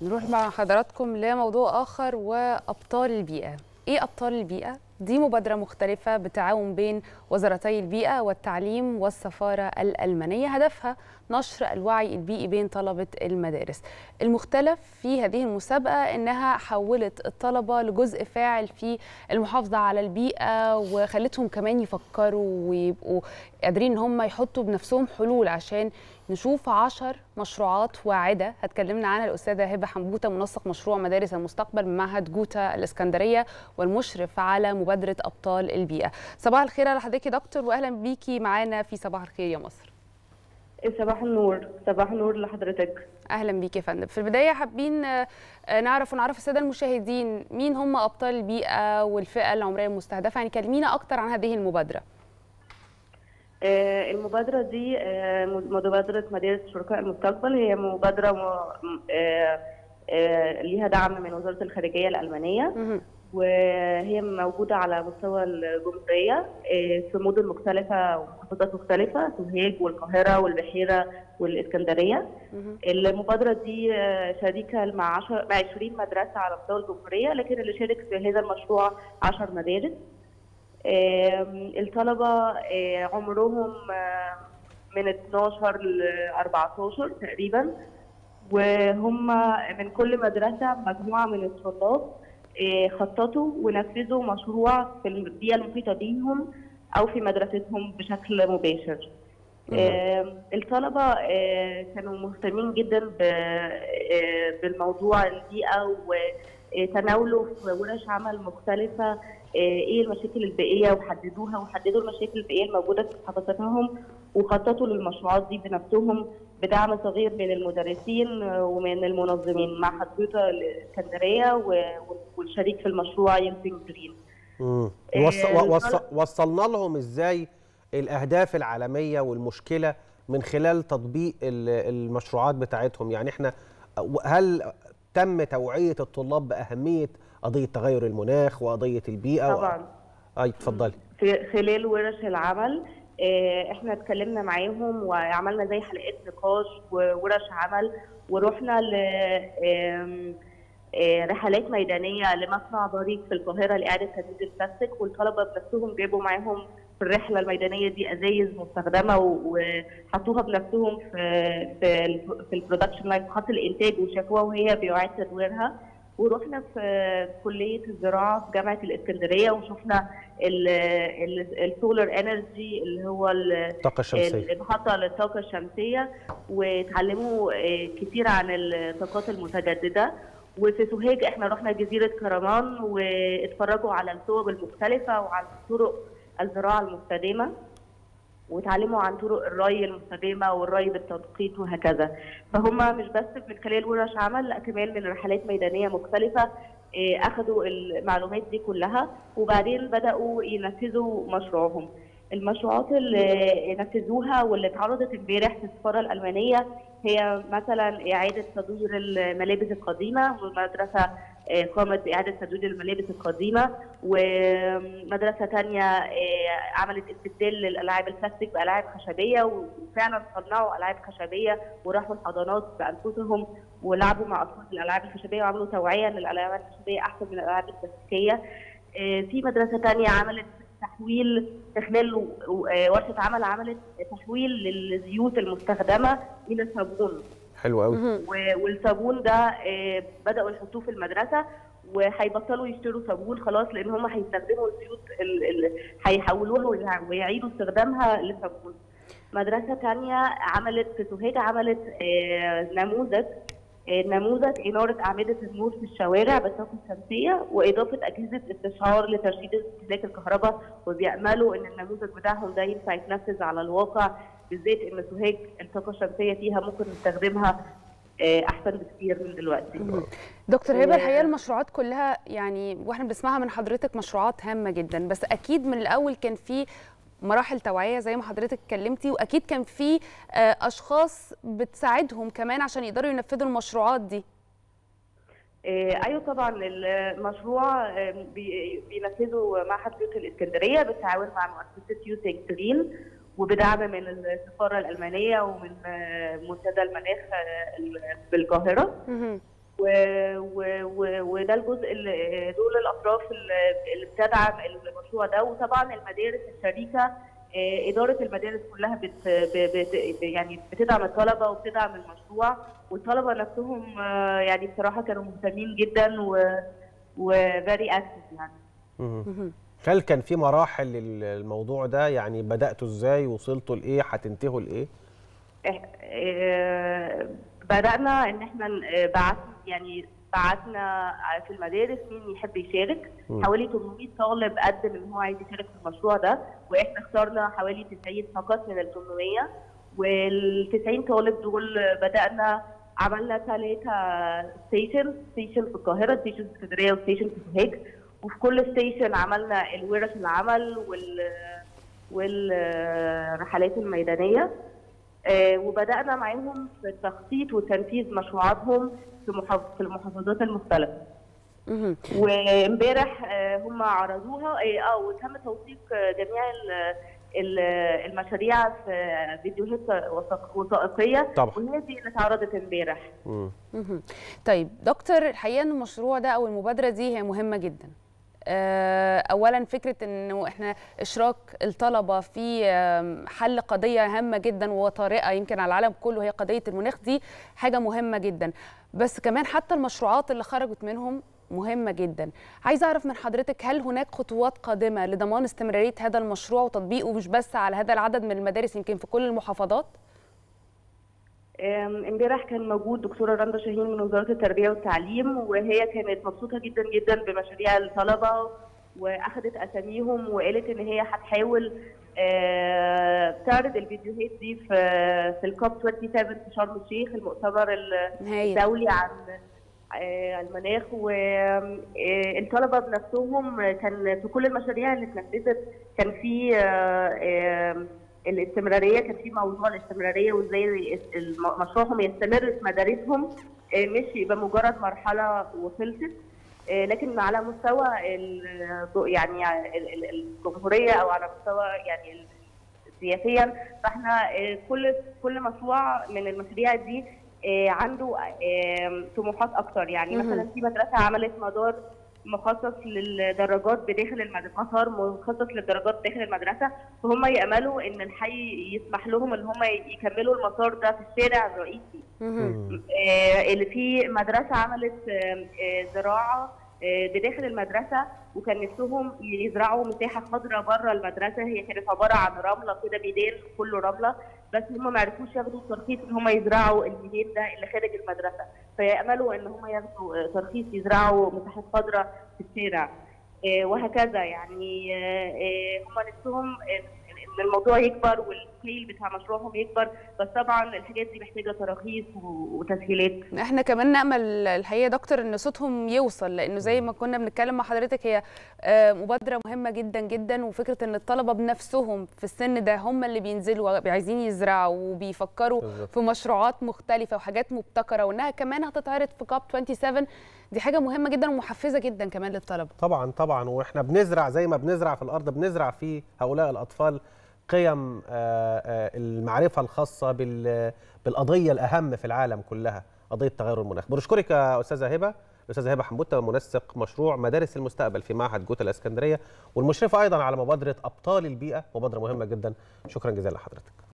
نروح مع حضراتكم لموضوع آخر وأبطال البيئة إيه أبطال البيئة؟ دي مبادرة مختلفة بتعاون بين وزارتي البيئة والتعليم والسفارة الألمانية هدفها نشر الوعي البيئي بين طلبة المدارس المختلف في هذه المسابقة إنها حولت الطلبة لجزء فاعل في المحافظة على البيئة وخلتهم كمان يفكروا ويبقوا قادرين إن هم يحطوا بنفسهم حلول عشان نشوف عشر مشروعات واعدة هتكلمنا عنها الأستاذة هبة حمبوتة منسق مشروع مدارس المستقبل بمعهد جوتا الإسكندرية والمشرف على مبادرة أبطال البيئة صباح الخير على حضرتك يا دكتور وأهلا بيكي معانا في صباح الخير يا مصر صباح النور صباح النور لحضرتك اهلا بيك يا فندم في البدايه حابين نعرف ونعرف الساده المشاهدين مين هم ابطال البيئه والفئه العمريه المستهدفه يعني كلمينا اكتر عن هذه المبادره المبادرة دي مبادرة مدارس شركاء المستقبل هي مبادرة ليها دعم من وزارة الخارجية الألمانية وهي موجودة على مستوى الجمهورية في مدن مختلفة ومحافظات مختلفة سوهاج والقاهرة والبحيرة والإسكندرية المبادرة دي شريكة مع 10 مع 20 مدرسة على مستوى الجمهورية لكن اللي شارك في هذا المشروع 10 مدارس الطلبة عمرهم من 12 ل 14 تقريبا وهم من كل مدرسة مجموعة من الطلاب خططوا ونفذوا مشروع في البيئة المحيطة بيهم أو في مدرستهم بشكل مباشر. الطلبة كانوا مهتمين جدا بالموضوع البيئة وتناولوا في ورش عمل مختلفة ايه المشاكل البيئيه وحددوها وحددوا المشاكل البيئيه الموجوده في محافظتهم وخططوا للمشروعات دي بنفسهم بدعم صغير من المدرسين ومن المنظمين معهد جوتا الاسكندريه والشريك في المشروع ينسين جرين. وصلنا لهم ازاي الاهداف العالميه والمشكله من خلال تطبيق المشروعات بتاعتهم يعني احنا هل تم توعيه الطلاب باهميه قضيه تغير المناخ وقضيه البيئه طبعا و... اي اتفضلي في خلال ورش العمل احنا اتكلمنا معاهم وعملنا زي حلقات نقاش وورش عمل ورحنا ل رحلات ميدانيه لمصنع بريق في القاهره لاعاده تدوير البلاستيك والطلبه بنفسهم جابوا معاهم في الرحله الميدانيه دي ازايز مستخدمه وحطوها بنفسهم في في في البرودكشن لاين خط الانتاج وشافوها وهي بيعاد تدويرها ورحنا في كليه الزراعه في جامعه الاسكندريه وشفنا السولار انرجي اللي هو الطاقه الشمسيه المحطه للطاقه الشمسيه وتعلموا كتير عن الطاقات المتجدده وفي سوهاج احنا رحنا جزيره كرمان واتفرجوا على الصوب المختلفه وعلى طرق الزراعه المستدامه وتعلموا عن طرق الري المستدامه والري بالتنقيط وهكذا فهم مش بس من خلال ورش عمل لا كمان من رحلات ميدانيه مختلفه اخذوا المعلومات دي كلها وبعدين بداوا ينفذوا مشروعهم المشروعات اللي نفذوها واللي اتعرضت امبارح في السفاره الالمانيه هي مثلا اعاده تدوير الملابس القديمه ومدرسه قامت باعاده تدوير الملابس القديمه ومدرسه ثانيه عملت استبدال للالعاب البلاستيك بالعاب خشبيه وفعلا صنعوا العاب خشبيه وراحوا الحضانات بانفسهم ولعبوا مع اطفال الالعاب الخشبيه وعملوا توعيه ان الالعاب الخشبيه احسن من الالعاب البلاستيكيه في مدرسه ثانيه عملت تحويل في خلال ورشه عمل عملت تحويل للزيوت المستخدمه الى صابون حلو قوي والصابون ده بداوا يحطوه في المدرسه وهيبطلوا يشتروا صابون خلاص لان هم هيستخدموا الزيوت هيحولوها ويعيدوا استخدامها لصابون مدرسه ثانيه عملت في سوهاج عملت نموذج نموذج إنارة أعمدة النور في الشوارع بالطاقة الشمسية وإضافة أجهزة استشعار لترشيد استهلاك الكهرباء وبيأملوا إن النموذج بتاعهم ده ينفع يتنفذ على الواقع بالذات إن سوهاج الطاقة الشمسية فيها ممكن نستخدمها احسن بكثير من دلوقتي دكتور هبه الحقيقه المشروعات كلها يعني واحنا بنسمعها من حضرتك مشروعات هامه جدا بس اكيد من الاول كان في مراحل توعيه زي ما حضرتك اتكلمتي واكيد كان في اشخاص بتساعدهم كمان عشان يقدروا ينفذوا المشروعات دي ايوه طبعا المشروع بينفذه معهد جوتا الاسكندريه بالتعاون مع مؤسسه يوتك جرين وبدعم من السفاره الالمانيه ومن منتدى المناخ بالقاهره و- و- و- وده الجزء اللي دول الاطراف اللي اللي بتدعم المشروع ده وطبعا المدارس الشريكه آه، اداره المدارس كلها بت ب- بت يعني بتدعم الطلبه وبتدعم المشروع والطلبه نفسهم آه، يعني بصراحه كانوا مهتمين جدا و وفيري اكتف يعني مهم. هل كان في مراحل للموضوع ده يعني بداتوا ازاي وصلتوا لايه هتنتهوا لايه إح- آه، بدأنا إن إحنا ن- بعت يعني بعتنا في المدارس مين يحب يشارك مم. حوالي 800 طالب قدم إن هو عايز يشارك في المشروع ده وإحنا اخترنا حوالي 90 فقط من ال 800 وال 90 طالب دول بدأنا عملنا ثلاثة ستيشن ستيشن في القاهرة ستيشن في اسكندرية وستيشن في سوهاج وفي كل ستيشن عملنا الورش العمل وال والرحلات الميدانية آه، وبدأنا معاهم في التخطيط وتنفيذ مشروعاتهم في محافظ- في المحافظات المختلفة مهم. وامبارح آه، هم عرضوها اه آه، وتم توثيق آه، جميع ال- ال- المشاريع في فيديوهات وثائق- وثائقية طبعا. وهي دي اللي اتعرضت امبارح مم. مهم. طيب دكتور الحقيقه ان المشروع ده او المبادره دي هي مهمه جدا آه، اولا فكره انه احنا اشراك الطلبه في آم، حل قضيه هامه جدا وطارئه يمكن على العالم كله هي قضيه المناخ دي حاجه مهمه جدا بس كمان حتى المشروعات اللي خرجت منهم مهمه جدا عايزه اعرف من حضرتك هل هناك خطوات قادمه لضمان استمراريه هذا المشروع وتطبيقه مش بس على هذا العدد من المدارس يمكن في كل المحافظات آم، امبارح كان موجود دكتوره رندا شاهين من وزاره التربيه والتعليم وهي كانت مبسوطه جدا جدا بمشاريع الطلبه واخدت اساميهم وقالت ان هي هتحاول آه، تعرض الفيديوهات دي في في الكوب 27 في شرم الشيخ المؤتمر هايل. الدولي عن آه، المناخ والطلبه بنفسهم كان في كل المشاريع اللي اتنفذت كان في آه، آه، الاستمراريه كان في موضوع الاستمراريه وازاي الم- مشروعهم يستمر في مدارسهم آه، مش يبقى مجرد مرحله وخلصت آه، لكن على مستوى ال- يعني ال- ال- الجمهوريه او على مستوى يعني ال- سياسيا فاحنا آه، كل كل مشروع من المشاريع دي آه، عنده آه، طموحات اكتر يعني مهم. مثلا في مدرسه عملت مدار مخصص للدراجات بداخل المدرسه مسار مخصص للدراجات داخل المدرسه فهم ياملوا ان الحي يسمح لهم ان هم يكملوا المسار ده في الشارع الرئيسي مهم. آه، اللي في مدرسه عملت آه، آه، زراعه آه، بداخل المدرسه وكان نفسهم يزرعوا مساحه خضراء بره المدرسه هي كانت عباره عن رمله كده ميدان كله رمله بس هم ما عرفوش ياخدوا ترخيص ان هم يزرعوا الميدان ده اللي خارج المدرسه فياملوا ان هم ياخدوا آه، ترخيص يزرعوا مساحات خضراء في الشارع آه، وهكذا يعني آه، آه، هم نفسهم إن- ان الموضوع يكبر والسكيل بتاع مشروعهم يكبر بس طبعا الحاجات دي محتاجه تراخيص و- وتسهيلات احنا كمان نامل الحقيقه يا دكتور ان صوتهم يوصل لانه زي ما كنا بنتكلم مع حضرتك هي آه، مبادره مهمه جدا جدا وفكره ان الطلبه بنفسهم في السن ده هم اللي بينزلوا عايزين يزرعوا وبيفكروا بالظبط. في مشروعات مختلفه وحاجات مبتكره وانها كمان هتتعرض في كاب 27 دي حاجه مهمه جدا ومحفزه جدا كمان للطلبه طبعا طبعا واحنا بنزرع زي ما بنزرع في الارض بنزرع في هؤلاء الاطفال قيم آه، آه، المعرفه الخاصه بال- بالقضيه الاهم في العالم كلها قضيه تغير المناخ بنشكرك يا استاذه هبه الاستاذه هبه حموته منسق مشروع مدارس المستقبل في معهد جوتا الاسكندريه والمشرفه ايضا على مبادره ابطال البيئه مبادره مهمه جدا شكرا جزيلا لحضرتك